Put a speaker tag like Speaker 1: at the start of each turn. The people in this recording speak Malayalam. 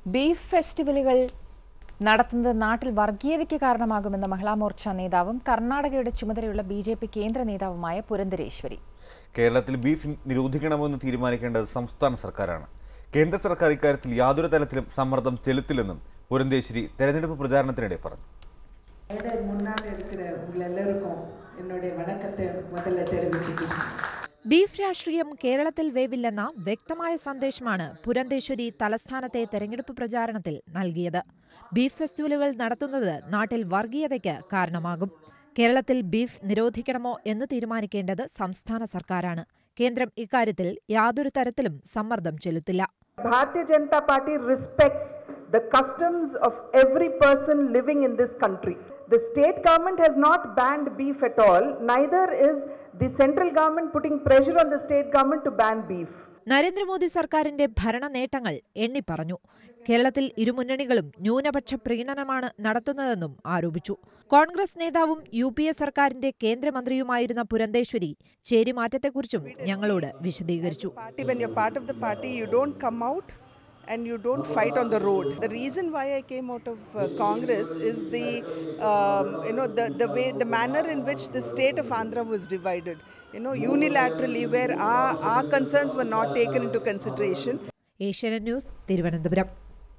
Speaker 1: ബീഫ് ഫെസ്റ്റിവലുകൾ നടത്തുന്നത് നാട്ടിൽ വർഗീയതയ്ക്ക് കാരണമാകുമെന്ന മഹിളാ മോർച്ച നേതാവും കർണാടകയുടെ ചുമതലയുള്ള ബി ജെ പി കേന്ദ്ര നേതാവുമായ പുരന്ദരേശ്വരി
Speaker 2: കേരളത്തിൽ ബീഫ് നിരോധിക്കണമെന്ന് തീരുമാനിക്കേണ്ടത് സംസ്ഥാന സർക്കാരാണ് കേന്ദ്ര സർക്കാർ ഇക്കാര്യത്തിൽ യാതൊരു തലത്തിലും സമ്മർദ്ദം ചെലുത്തില്ലെന്നും പുരന്തേശ്വരി തെരഞ്ഞെടുപ്പ് പ്രചാരണത്തിനിടെ പറഞ്ഞു
Speaker 3: மேடை முன்னால் இருக்கிற உங்கள் எல்லாருக்கும் என்னுடைய வணக்கத்தை முதல்ல தெரிவிச்சுக்கிறேன்
Speaker 4: ബീഫ് രാഷ്ട്രീയം കേരളത്തിൽ വേവില്ലെന്ന വ്യക്തമായ സന്ദേശമാണ് പുരന്തേശ്വരി തലസ്ഥാനത്തെ തെരഞ്ഞെടുപ്പ് പ്രചാരണത്തിൽ നൽകിയത് ബീഫ് ഫെസ്റ്റിവലുകൾ നടത്തുന്നത് നാട്ടിൽ വർഗീയതയ്ക്ക് കാരണമാകും കേരളത്തിൽ ബീഫ് നിരോധിക്കണമോ എന്ന് തീരുമാനിക്കേണ്ടത് സംസ്ഥാന സർക്കാരാണ് കേന്ദ്രം ഇക്കാര്യത്തിൽ യാതൊരു തരത്തിലും സമ്മർദ്ദം ചെലുത്തില്ല
Speaker 5: Bharatiya Janata Party respects the customs of every person living in this country. The state government has not banned beef at all, neither is the central government putting pressure on the state government to ban beef.
Speaker 4: Narendra Modi സർക്കാരിന്റെ ഭരണ നേട്ടങ്ങൾ എണ്ണിപ്പറഞ്ഞു കേരളത്തിൽ ഇരുമുന്നണികളും ന്യൂനപക്ഷ പ്രീണനമാണ് നടത്തുന്നതെന്നും ആരോപിച്ചു കോൺഗ്രസ് നേതാവും യു പി എ സർക്കാരിന്റെ കേന്ദ്രമന്ത്രിയുമായിരുന്ന പുരന്തേശ്വരി ചേരിമാറ്റത്തെക്കുറിച്ചും ഞങ്ങളോട് വിശദീകരിച്ചു
Speaker 6: party when you're part of the party you don't come out and you don't fight on the road the reason why i came out of uh, congress is the um, you know the the way the manner in which the state of andhra was divided you know unilaterally where our our concerns were not taken into consideration
Speaker 4: Asianet news Thiruvananthapuram